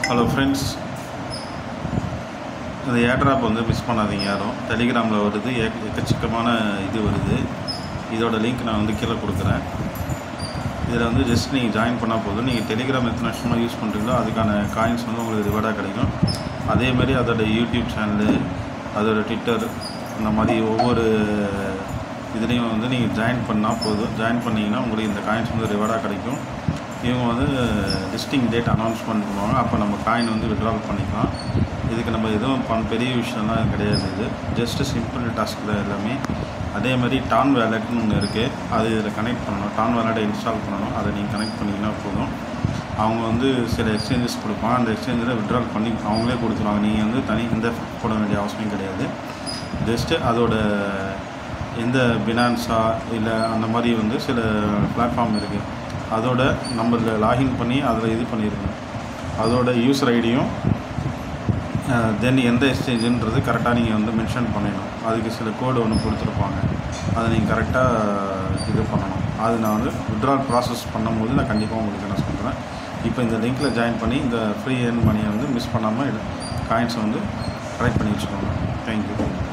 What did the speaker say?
hello friends இந்த airdrop வந்து miss பண்ணாதீங்க யாரும் டெலிகிராமில் வருது ஏக எக்கச்சக்கமான இது வருது இதோட லிங்க் நான் வந்து கீழே கொடுக்குறேன் இதில் வந்து ஜஸ்ட் நீங்கள் ஜாயின் பண்ணால் போதும் நீங்கள் டெலிகிராம் எத்தனை வருஷமாக யூஸ் பண்ணுறீங்களோ அதுக்கான காயின்ஸ் வந்து உங்களுக்கு ரிவார்டாக கிடைக்கும் அதே மாதிரி அதோட யூடியூப் சேனலு அதோட ட்விட்டர் இந்த மாதிரி ஒவ்வொரு இதுலேயும் வந்து நீங்கள் ஜாயின் பண்ணால் போதும் ஜாயின் பண்ணிங்கன்னா உங்களுக்கு இந்த காயின்ஸ் வந்து ரிவார்டாக கிடைக்கும் இவங்க வந்து லிஸ்டிங் டேட் அனௌன்ஸ்மெண்ட் பண்ணுவாங்க அப்போ நம்ம காயின் வந்து விட்ரால் பண்ணிக்கலாம் இதுக்கு நம்ம எதுவும் பண் பெரிய விஷயம்லாம் கிடையாது இது ஜஸ்ட்டு சிம்பிள் டாஸ்க் தான் எல்லாமே அதே மாதிரி டான் வேலட்னு ஒன்று இருக்குது அது இதில் கனெக்ட் பண்ணணும் டான் வேலட்டை இன்ஸ்டால் பண்ணணும் அதை நீங்கள் கனெக்ட் பண்ணிங்கன்னா போதும் அவங்க வந்து சில எக்ஸ்சேஞ்சஸ் கொடுப்பாங்க அந்த எக்ஸ்சேஞ்சில் விட்ரால் பண்ணி அவங்களே கொடுத்துருவாங்க நீங்கள் வந்து தனி எந்த போட வேண்டிய அவசியம் கிடையாது ஜஸ்ட்டு அதோட எந்த பினான்ஸா இல்லை அந்த மாதிரி வந்து சில பிளாட்ஃபார்ம் இருக்குது அதோட நம்ம லாகின் பண்ணி அதில் இது பண்ணியிருக்கணும் அதோட யூசர் ஐடியும் தென் எந்த எக்ஸ்சேஞ்சுன்றது கரெக்டாக நீங்கள் வந்து மென்ஷன் பண்ணிடணும் அதுக்கு சில கோடு ஒன்று கொடுத்துருப்பாங்க அதை நீங்கள் கரெக்டாக இது பண்ணணும் அது நான் வந்து விட்ரால் ப்ராசஸ் பண்ணும்போது நான் கண்டிப்பாக உங்களுக்கு நான் சொல்கிறேன் இப்போ இந்த லிங்க்கில் ஜாயின் பண்ணி இந்த ஃப்ரீ ஏர்ன் மணியை வந்து மிஸ் பண்ணாமல் காயின்ஸை வந்து கலெக்ட் பண்ணி வச்சுக்கோங்க தேங்க்யூ